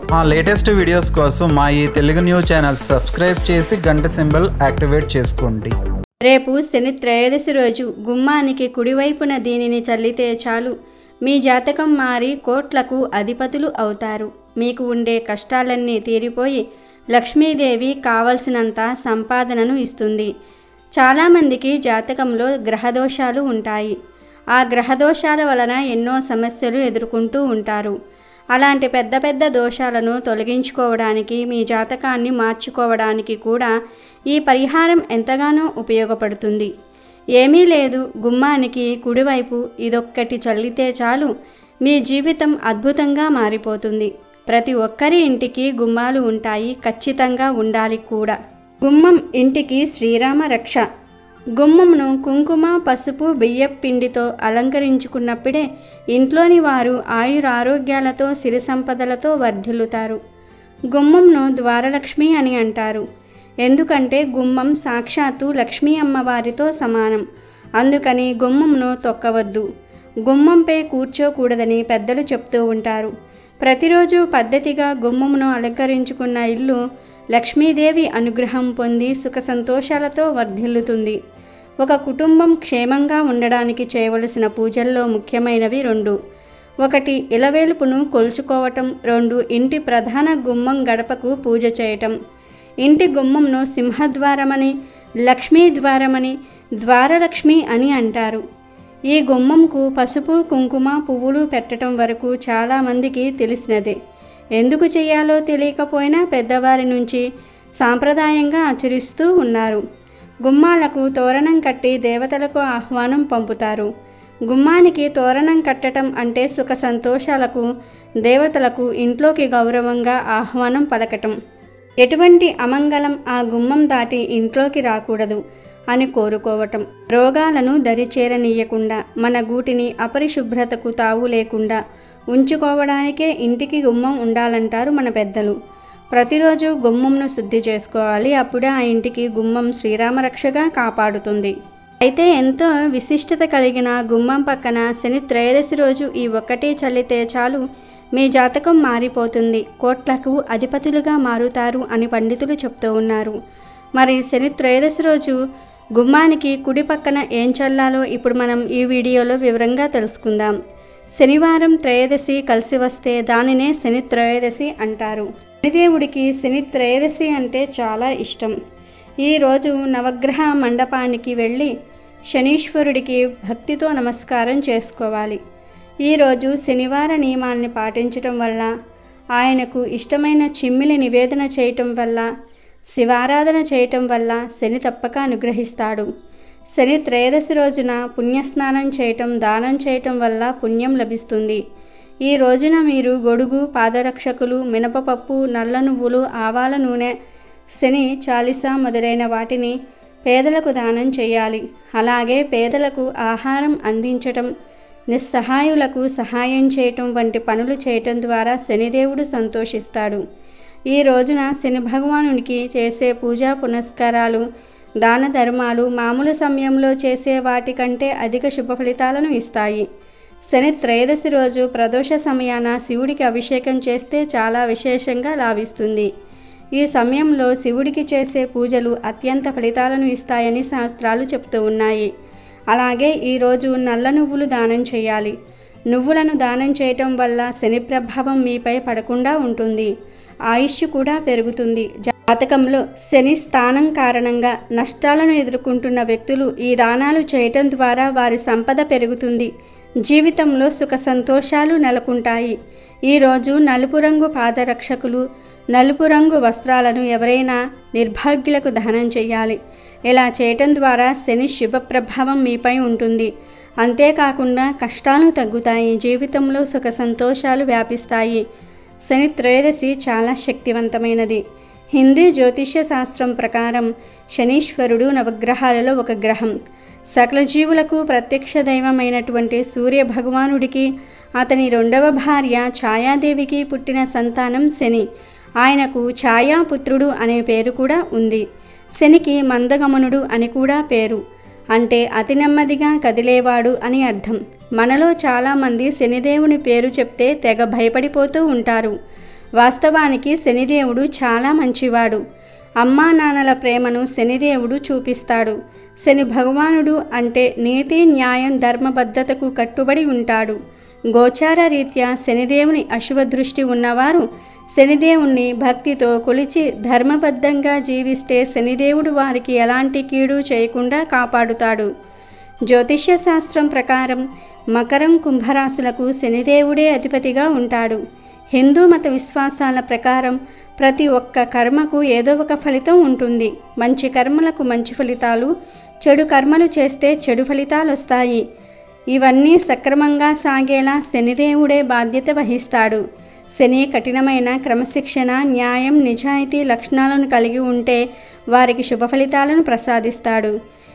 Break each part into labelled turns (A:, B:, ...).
A: మా latest videos కోసం మా ఈ తెలుగు న్యూస్ ఛానల్ సబ్స్క్రైబ్ చేసి గంట సింబల్ యాక్టివేట్ చేసుకోండి
B: రేపు శని త్రయోదశి రోజు గుమ్మానికి కుడివైపున దీనిని చల్లితే చాలు మీ జాతకం మారి కోట్లకు అధిపతులు అవుతారు మీకు ఉండే కష్టాలన్నీ తీరిపోయి లక్ష్మీదేవి కావలసినంత సంపాదనను ఇస్తుంది చాలామందికి జాతకంలో గ్రహదోషాలు ఉంటాయి ఆ గ్రహదోషాల వలన ఎన్నో సమస్యలు ఎదుర్కొంటూ ఉంటారు అలాంటి పెద్ద పెద్ద దోషాలను తొలగించుకోవడానికి మీ జాతకాన్ని మార్చుకోవడానికి కూడా ఈ పరిహారం ఎంతగానో ఉపయోగపడుతుంది ఏమీ లేదు గుమ్మానికి కుడివైపు ఇదొక్కటి చల్లితే చాలు మీ జీవితం అద్భుతంగా మారిపోతుంది ప్రతి ఒక్కరి ఇంటికి గుమ్మాలు ఉంటాయి ఖచ్చితంగా ఉండాలి కూడా గుమ్మం ఇంటికి శ్రీరామ రక్ష గుమ్మంను కుంకుమ పసుపు బియ్యపు పిండితో అలంకరించుకున్నప్పుడే ఇంట్లోని వారు ఆయురారోగ్యాలతో సిరి సంపదలతో వర్ధిల్లుతారు గుమ్మంను ద్వారలక్ష్మి అని అంటారు ఎందుకంటే గుమ్మం సాక్షాత్తు లక్ష్మీ అమ్మవారితో సమానం అందుకని గుమ్మంను తొక్కవద్దు గుమ్మంపై కూర్చోకూడదని పెద్దలు చెప్తూ ఉంటారు ప్రతిరోజు పద్ధతిగా గుమ్మమును అలంకరించుకున్న ఇల్లు లక్ష్మీదేవి అనుగ్రహం పొంది సుఖ సంతోషాలతో వర్ధిల్లుతుంది ఒక కుటుంబం క్షేమంగా ఉండడానికి చేయవలసిన పూజల్లో ముఖ్యమైనవి రెండు ఒకటి ఇలవేలుపును కొలుచుకోవటం రెండు ఇంటి ప్రధాన గుమ్మం గడపకు పూజ చేయటం ఇంటి గుమ్మంను సింహద్వారమని లక్ష్మీ ద్వారమని ద్వారలక్ష్మి అని అంటారు ఈ గుమ్మంకు పసుపు కుంకుమ పువ్వులు పెట్టడం వరకు చాలామందికి తెలిసినదే ఎందుకు చేయాలో తెలియకపోయినా పెద్దవారి నుంచి సాంప్రదాయంగా ఆచరిస్తూ ఉన్నారు గుమ్మాలకు తోరణం కట్టి దేవతలకు ఆహ్వానం పంపుతారు గుమ్మానికి తోరణం కట్టడం అంటే సుఖ సంతోషాలకు దేవతలకు ఇంట్లోకి గౌరవంగా ఆహ్వానం పలకటం ఎటువంటి అమంగళం ఆ గుమ్మం దాటి ఇంట్లోకి రాకూడదు అని కోరుకోవటం రోగాలను దరిచేరనీయకుండా మన గూటిని అపరిశుభ్రతకు తావు లేకుండా ఉంచుకోవడానికే ఇంటికి గుమ్మం ఉండాలంటారు మన పెద్దలు ప్రతిరోజు గుమ్మంను శుద్ధి చేసుకోవాలి అప్పుడే ఆ ఇంటికి గుమ్మం శ్రీరామరక్షగా కాపాడుతుంది అయితే ఎంతో విశిష్టత కలిగిన గుమ్మం పక్కన శని త్రయోదశి రోజు ఈ ఒక్కటి చల్లితే చాలు మీ జాతకం మారిపోతుంది కోట్లకు అధిపతులుగా మారుతారు అని పండితులు చెప్తూ ఉన్నారు మరి శని త్రయోదశి రోజు గుమ్మానికి కుడి పక్కన ఏం చల్లాలో ఇప్పుడు మనం ఈ వీడియోలో వివరంగా తెలుసుకుందాం శనివారం త్రయోదశి కలిసి వస్తే దానినే శని త్రయోదశి అంటారు శనిదేవుడికి శని త్రయోదశి అంటే చాలా ఇష్టం ఈరోజు నవగ్రహ మండపానికి వెళ్ళి శనీశ్వరుడికి భక్తితో నమస్కారం చేసుకోవాలి ఈరోజు శనివార నియమాల్ని పాటించటం వల్ల ఆయనకు ఇష్టమైన చిమ్మిలి నివేదన చేయటం వల్ల శివారాధన చేయటం వల్ల శని తప్పక అనుగ్రహిస్తాడు శని త్రయోదశి రోజున పుణ్యస్నానం చేయటం దానం చేయటం వల్ల పుణ్యం లభిస్తుంది ఈ రోజున మీరు గొడుగు పాదరక్షకులు మినపపప్పు నల్ల నువ్వులు ఆవాల నూనె శని చాలిస మొదలైన వాటిని పేదలకు దానం చేయాలి అలాగే పేదలకు ఆహారం అందించటం నిస్సహాయులకు సహాయం చేయటం వంటి పనులు చేయటం ద్వారా శనిదేవుడు సంతోషిస్తాడు ఈ రోజున శని భగవానునికి చేసే పూజా పునస్కారాలు దాన ధర్మాలు మామూలు సమయంలో చేసే వాటికంటే అధిక శుభ ఫలితాలను ఇస్తాయి శని త్రయోదశి రోజు ప్రదోష సమయాన శివుడికి అభిషేకం చేస్తే చాలా విశేషంగా లాభిస్తుంది ఈ సమయంలో శివుడికి చేసే పూజలు అత్యంత ఫలితాలను ఇస్తాయని శాస్త్రాలు చెప్తూ ఉన్నాయి అలాగే ఈరోజు నల్ల నువ్వులు దానం చేయాలి నువ్వులను దానం చేయటం వల్ల శని ప్రభావం మీపై పడకుండా ఉంటుంది ఆయుష్ కూడా పెరుగుతుంది జాతకంలో శని స్థానం కారణంగా నష్టాలను ఎదుర్కొంటున్న వ్యక్తులు ఈ దానాలు చేయటం ద్వారా వారి సంపద పెరుగుతుంది జీవితంలో సుఖ సంతోషాలు నెలకొంటాయి ఈరోజు నలుపు రంగు పాదరక్షకులు నలుపు రంగు వస్త్రాలను ఎవరైనా నిర్భాగ్యులకు దానం చేయాలి ఇలా చేయటం ద్వారా శని శుభ ప్రభావం మీపై ఉంటుంది అంతేకాకుండా కష్టాలు తగ్గుతాయి జీవితంలో సుఖ సంతోషాలు వ్యాపిస్తాయి శని త్రయోదశి చాలా శక్తివంతమైనది హిందీ జ్యోతిష్య శాస్త్రం ప్రకారం శనీశ్వరుడు నవగ్రహాలలో ఒక గ్రహం సకల జీవులకు ప్రత్యక్ష దైవమైనటువంటి సూర్య భగవానుడికి అతని రెండవ భార్య ఛాయాదేవికి పుట్టిన సంతానం శని ఆయనకు ఛాయాపుత్రుడు అనే పేరు కూడా ఉంది శనికి మందగమనుడు అని కూడా పేరు అంటే అతి నెమ్మదిగా కదిలేవాడు అని అర్థం మనలో చాలామంది శనిదేవుని పేరు చెప్తే తెగ భయపడిపోతూ ఉంటారు వాస్తవానికి శనిదేవుడు చాలా మంచివాడు అమ్మా నాన్నల ప్రేమను శనిదేవుడు చూపిస్తాడు శని భగవానుడు అంటే నీతి న్యాయం ధర్మబద్ధతకు కట్టుబడి ఉంటాడు గోచార రీత్యా శనిదేవుని అశుభ దృష్టి ఉన్నవారు శనిదేవుణ్ణి భక్తితో కొలిచి ధర్మబద్ధంగా జీవిస్తే శనిదేవుడు వారికి ఎలాంటి కీడు చేయకుండా కాపాడుతాడు జ్యోతిష్య శాస్త్రం ప్రకారం మకరం కుంభరాశులకు శనిదేవుడే అధిపతిగా ఉంటాడు హిందూ మత విశ్వాసాల ప్రకారం ప్రతి ఒక్క కర్మకు ఏదో ఒక ఫలితం ఉంటుంది మంచి కర్మలకు మంచి ఫలితాలు చెడు కర్మలు చేస్తే చెడు ఫలితాలు వస్తాయి ఇవన్నీ సక్రమంగా సాగేలా శనిదేవుడే బాధ్యత వహిస్తాడు శని కఠినమైన క్రమశిక్షణ న్యాయం నిజాయితీ లక్షణాలను కలిగి ఉంటే వారికి శుభ ఫలితాలను ప్రసాదిస్తాడు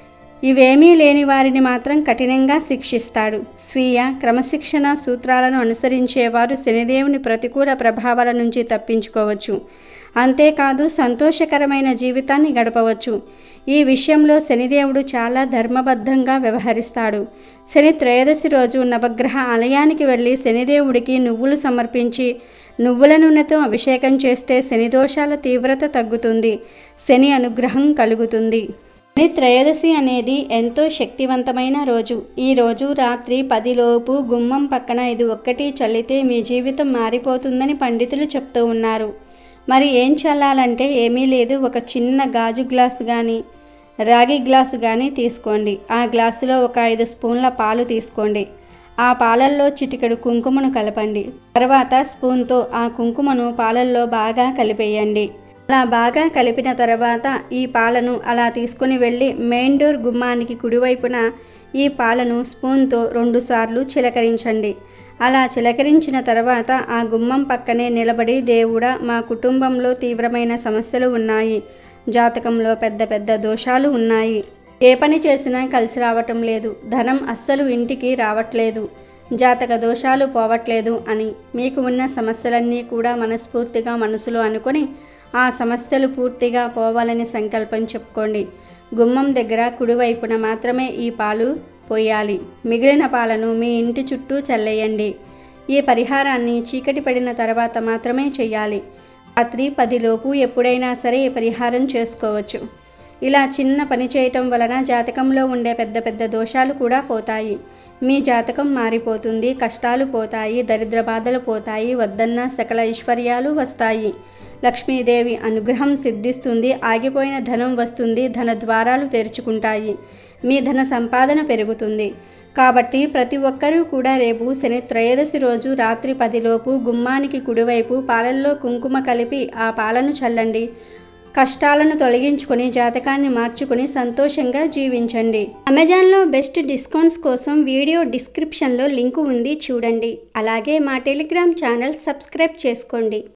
B: ఇవేమీ లేని వారిని మాత్రం కఠినంగా శిక్షిస్తాడు స్వీయ క్రమశిక్షణ సూత్రాలను అనుసరించేవారు శనిదేవుని ప్రతికూల ప్రభావాల నుంచి తప్పించుకోవచ్చు అంతేకాదు సంతోషకరమైన జీవితాన్ని గడపవచ్చు ఈ విషయంలో శనిదేవుడు చాలా ధర్మబద్ధంగా వ్యవహరిస్తాడు శని త్రయోదశి రోజు నవగ్రహ ఆలయానికి వెళ్ళి శనిదేవుడికి నువ్వులు సమర్పించి నువ్వుల నూనెతో అభిషేకం చేస్తే శని దోషాల తీవ్రత తగ్గుతుంది శని అనుగ్రహం కలుగుతుంది శని త్రయోదశి అనేది ఎంతో శక్తివంతమైన రోజు ఈ రోజు రాత్రి పదిలోపు గుమ్మం పక్కన ఇది ఒక్కటి చల్లితే మీ జీవితం మారిపోతుందని పండితులు చెప్తూ ఉన్నారు మరి ఏం చల్లాలంటే ఏమీ లేదు ఒక చిన్న గాజు గ్లాసు కానీ రాగి గ్లాసు కానీ తీసుకోండి ఆ గ్లాసులో ఒక ఐదు స్పూన్ల పాలు తీసుకోండి ఆ పాలల్లో చిటికెడు కుంకుమను కలపండి తర్వాత స్పూన్తో ఆ కుంకుమను పాలల్లో బాగా కలిపేయండి అలా బాగా కలిపిన తర్వాత ఈ పాలను అలా తీసుకుని వెళ్ళి మెయిన్ డోర్ గుమ్మానికి కుడివైపున ఈ పాలను స్పూన్తో రెండుసార్లు చిలకరించండి అలా చిలకరించిన తర్వాత ఆ గుమ్మం పక్కనే నిలబడి దేవుడా మా కుటుంబంలో తీవ్రమైన సమస్యలు ఉన్నాయి జాతకంలో పెద్ద పెద్ద దోషాలు ఉన్నాయి ఏ పని చేసినా కలిసి రావటం లేదు ధనం అస్సలు ఇంటికి రావట్లేదు జాతక దోషాలు పోవట్లేదు అని మీకు ఉన్న సమస్యలన్నీ కూడా మనస్ఫూర్తిగా మనసులో అనుకొని ఆ సమస్యలు పూర్తిగా పోవాలని సంకల్పం చెప్పుకోండి గుమ్మం దగ్గర కుడివైపున మాత్రమే ఈ పాలు పోయాలి మిగిలిన పాలను మీ ఇంటి చుట్టూ చల్లేయండి ఈ పరిహారాన్ని చీకటి పడిన తర్వాత మాత్రమే చేయాలి రాత్రి పదిలోపు ఎప్పుడైనా సరే ఈ పరిహారం చేసుకోవచ్చు ఇలా చిన్న పని చేయటం వలన జాతకంలో ఉండే పెద్ద పెద్ద దోషాలు కూడా పోతాయి మీ జాతకం మారిపోతుంది కష్టాలు పోతాయి దరిద్ర బాధలు పోతాయి వద్దన్న సకల ఐశ్వర్యాలు వస్తాయి లక్ష్మీదేవి అనుగ్రహం సిద్ధిస్తుంది ఆగిపోయిన ధనం వస్తుంది ధన ద్వారాలు తెరుచుకుంటాయి మీ ధన సంపాదన పెరుగుతుంది కాబట్టి ప్రతి ఒక్కరూ కూడా రేపు శని త్రయోదశి రోజు రాత్రి పదిలోపు గుమ్మానికి కుడివైపు పాలల్లో కుంకుమ కలిపి ఆ పాలను చల్లండి కష్టాలను తొలగించుకొని జాతకాన్ని మార్చుకుని సంతోషంగా జీవించండి అమెజాన్లో బెస్ట్ డిస్కౌంట్స్ కోసం వీడియో డిస్క్రిప్షన్లో లింకు ఉంది చూడండి అలాగే మా టెలిగ్రామ్ ఛానల్ సబ్స్క్రైబ్ చేసుకోండి